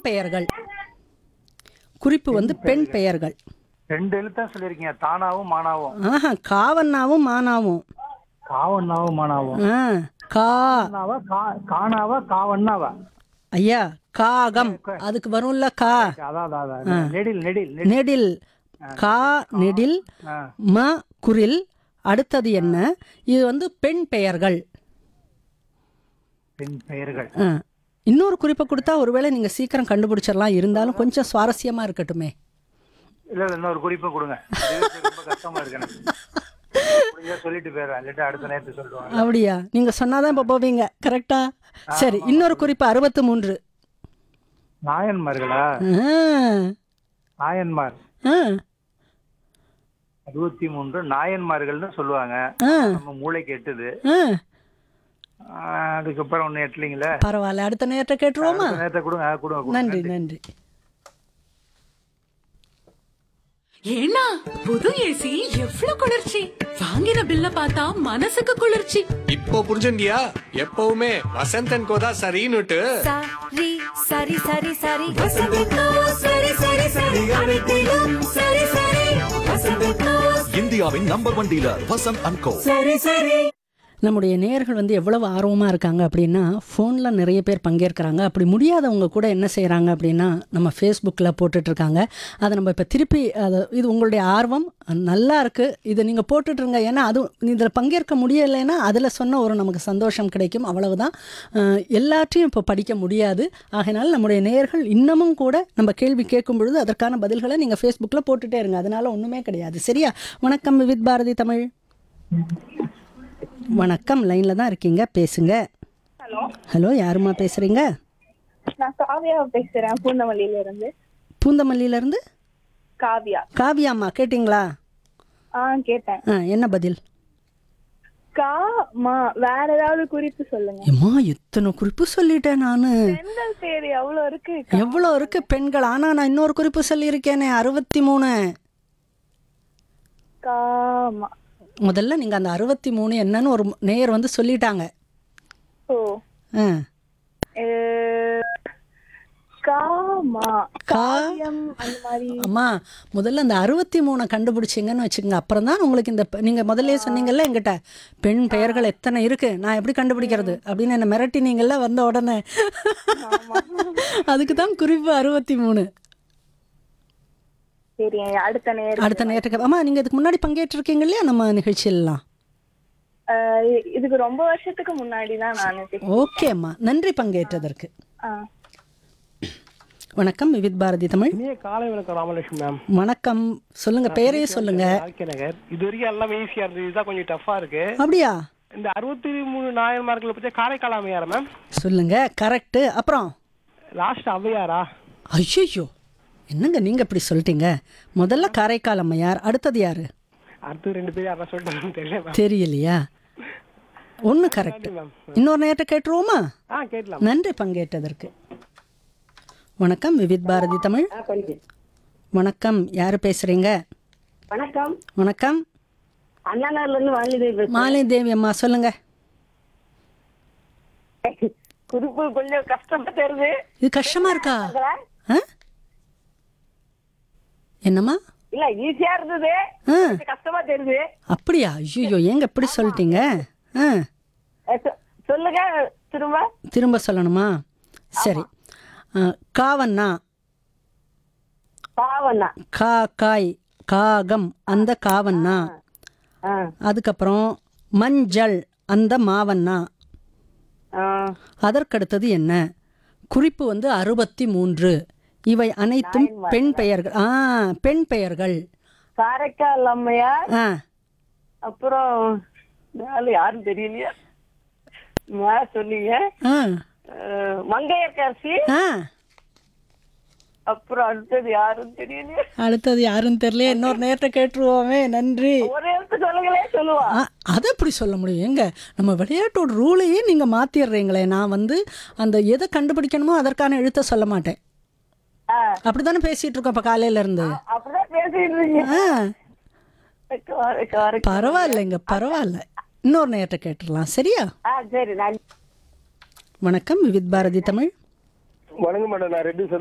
பெயர்கள் குறிப்பு வந்து பெண் பெயர்கள் ரெண்டு எழுத்தா சொல்லியிருக்கீங்க தானாவும் மானாவும் ஆஹா காவண்ணாவும் மானாவும் காவண்ணாவும் மானாவும் ஆ கா காவண்ணாவா கா- காணாவா காவண்ணாவா ஐயா காகம் அதுக்கு வரும்ல கா அதான் அதான், அதான் நெடில் நெடில் நெடில் நெடில் கா நெடில் ஆ. ம குரில் அடுத்தது என்ன இது வந்து பெண் பெயர்கள் பெண் பெயர்கள் ஆ. இன்னொரு குறிப்பை கொடுத்தா ஒருவேளை நீங்க சீக்கிரம் கண்டுபிடிச்சிடலாம் இருந்தாலும் கொஞ்சம் சுவாரஸ்யமா இருக்கட்டுமே இல்ல இல்ல இன்னொரு குறிப்பு கொடுங்க இதுவே ரொம்ப கஷ்டமா இருக்கு எனக்கு முடிஞ்சா சொல்லிட்டு போயிடுறேன் இல்லாட்டி அடுத்த நேரத்து சொல்லுவாங்க அப்படியா நீங்க சொன்னாதான் இப்போ போவீங்க கரெக்டா சரி இன்னொரு குறிப்பு அறுபத்து மூன்று நாயன்மார்களா ஆ. நாயன்மார் ஆ. அறுபத்தி மூன்று நாயன்மார்கள்னு சொல்லுவாங்க ஆ. நம்ம மூளைக்கு எட்டுது ஆ. ஆஹ் அதுக்கப்புறம் ஒண்ணு எட்டலிங்களே பரவாயில்ல அடுத்த நேரத்தை கேட்டுருவோமா அடுத்த நேரத்தை கொடுங்க ஆ, கொடுங்க கொடுங்க. நன்றி நன்றி ஏன்னா புது ஏசி எவ்வளவு குளிர்ச்சி வாங்கின பில்ல பார்த்தா மனசுக்கு குளிர்ச்சி இப்போ புரிஞ்சுண்டியா எப்பவுமே வசந்தன் கோதா சரின்னுட்டு சரி சரி சரி சரி வசந்தக்கோ சரி சரி சரி அனைத்திலும் சரி சரி வசந்தக்கோ இந்தியாவின் number one dealer Vasanth and co சரி சரி நம்முடைய நேயர்கள் வந்து எவ்வளவு ஆர்வமாக இருக்காங்க அப்படின்னா ஃபோனில் நிறைய பேர் பங்கேற்கிறாங்க அப்படி முடியாதவங்க கூட என்ன செய்கிறாங்க அப்படின்னா நம்ம ஃபேஸ்புக்கில் போட்டுட்ருக்காங்க அதை நம்ம இப்போ திருப்பி அதை இது உங்களுடைய ஆர்வம் நல்லா இருக்குது இதை நீங்கள் போட்டுட்ருங்க ஏன்னா அது இதில் பங்கேற்க முடியலைன்னா அதில் சொன்ன ஒரு நமக்கு சந்தோஷம் கிடைக்கும் அவ்வளவுதான் அஹ், எல்லாற்றையும் இப்போ படிக்க முடியாது ஆகையினால நம்முடைய நேயர்கள் இன்னமும் கூட நம்ம கேள்வி கேட்கும் பொழுது அதற்கான பதில்களை நீங்கள் ஃபேஸ்புக்கில் போட்டுட்டே இருங்க அதனால ஒன்றுமே கிடையாது சரியா வணக்கம் விவித் பாரதி தமிழ் வணக்கம் லைன்ல தான் இருக்கீங்க பேசுங்க ஹலோ ஹலோ யாருமா பேசுறீங்க நான் காவியா பேசுறேன் பூந்தமல்லியில இருந்து பூந்தமல்லியில இருந்து காவியா காவியாம்மா கேட்டிங்களா ஆ கேட்டேன் ஆ என்ன பதில் கா மா வேற ஏதாவது குறிப்பு சொல்லுங்க ஏம்மா எத்தனை குறிப்பு சொல்லிட்டேன் நான் பெண்கள் பேர் எவ்வளவு இருக்கு எவ்வளோ இருக்கு பெண்கள் ஆனா நான் இன்னொரு குறிப்பு சொல்லியிருக்கேனே அறுபத்தி மூணு காமா முதல்ல நீங்க அந்த அறுபத்தி மூணு என்னன்னு ஒரு நேயர் வந்து சொல்லிட்டாங்க ஓ ஆ ஏ, காமா கா காவியம் அந்த மாதிரி அம்மா முதல்ல அந்த அறுபத்தி மூணை கண்டுபிடிச்சிங்கன்னு வச்சுக்கோங்க அப்புறம் தான் உங்களுக்கு இந்த ப- நீங்க முதல்லயே சொன்னீங்கல்ல என்கிட்ட பெண் பெயர்கள் எத்தனை இருக்கு நான் எப்படி கண்டுபிடிக்கிறது அப்படின்னு என்ன மிரட்டினீங்கல்ல வந்த உடனே அதுக்கு தான் குறிப்பு அறுபத்தி மூணு சரி அடுத்த நேரம் அடுத்த நேரத்துக்கு அம்மா நீங்க இதுக்கு முன்னாடி பங்கேற்றிருக்கீங்க இல்லையா நம்ம நிகழ்ச்சியெல்லாம் இதுக்கு ரொம்ப வருஷத்துக்கு முன்னாடி தான் நான் ஓகே அம்மா நன்றி பங்கேற்றதற்கு ஆ வணக்கம் விவித் பாரதி தமிழ் இனிய காலை வணக்கம் ராமலட்சுமி மேம் வணக்கம் சொல்லுங்க பேரையே சொல்லுங்க ஆர்கே நகர் இது வரைக்கும் எல்லாமே ஈஸியா இருந்தது இதுதான் கொஞ்சம் டஃபா இருக்கு அப்படியா இந்த அறுபத்தி மூணு நாயன்மார்களை பத்தி காரைக்கால் அம்மையாரா மேம் சொல்லுங்க கரெக்ட் அப்புறம் லாஸ்ட் அவ்வையாரா ஐயோ என்னங்க நீங்க இப்படி சொல்லிட்டீங்க முதல்ல காரைக்கால் அம்மையார் அடுத்தது யாரு அடுத்து ரெண்டு பேரும் யாரா சொல்லிட்டு தெரியல மேம் தெரியலையா ஒன்று கரெக்ட் மேம் இன்னொரு நேரத்தை கேட்டுருவோமா ஆ கேட்கலாம் நன்றி பங்கேற்றதற்கு வணக்கம் விவித் பாரதி தமிழ் வணக்கம் யாரு பேசுறீங்க வணக்கம் வணக்கம் அண்ணா நகர்ல இருந்து வாலிதேவி மாலை தேவி அம்மா சொல்லுங்க பேசுறேன் குறிப்பு கொஞ்சம் கஷ்டமா தெரியுது இது கஷ்டமா இருக்கா ஆ? என்னம்மா இல்ல ஈஸியா இருந்தது ஆ கொஞ்சம் கஷ்டமா தெரியுது அப்படியா ஐயோ ஏங்க எப்படி சொல்லிட்டீங்க ஆ அஹ் சொ- சொல்லுங்க திரும்ப திரும்ப சொல்லணுமா சரி ஆ, காவண்ணா பாவண்ணா கா காய் காகம் அந்த காவண்ணா ஆ, அதுக்கப்புறம் மஞ்சள் அந்த மாவண்ணா ஆ, அதற்கடுத்தது என்ன குறிப்பு வந்து அறுபத்தி மூன்று இவை அனைத்தும் பெண் பெயர்கள் ஆ பெண் பெயர்கள் காரைக்கால் அம்மையார் ஆ அப்புறம் மேல யாரும் தெரியலையா மேல சொன்னீங்க ஆ அஹ், மங்கையர்கரசி ஆ அப்புறம் அடுத்தது யாரும் தெரியலையா அடுத்தது யாருன்னு தெரியல இன்னொரு நேரத்தை கேட்டுருவோமே நன்றி ஒரு எழுத்து சொல்லுங்களே சொல்லுவா ஆ, அதை எப்படி சொல்ல முடியும் எங்க நம்ம விளையாட்டோட ரூலையே நீங்க மாத்திடுறீங்களே நான் வந்து அந்த எதை கண்டுபிடிக்கணுமோ அதற்கான எழுத்தை சொல்ல மாட்டேன் ஆ, அப்படித்தானே பேசிட்டு இருக்கோம் இப்ப காலையில இருந்து அப்படிதான் பேசிட்டு இருக்கீங்க ஆ காரை- காரைக்கால். பரவாயில்லைங்க பரவாயில்ல இன்னொரு நேரத்தை கேட்டுடலாம் சரியா ஆ சரி நான் வணக்கம் விவித் பாரதி தமிழ் வணக்கம் மேடம் நான் ரெட்டி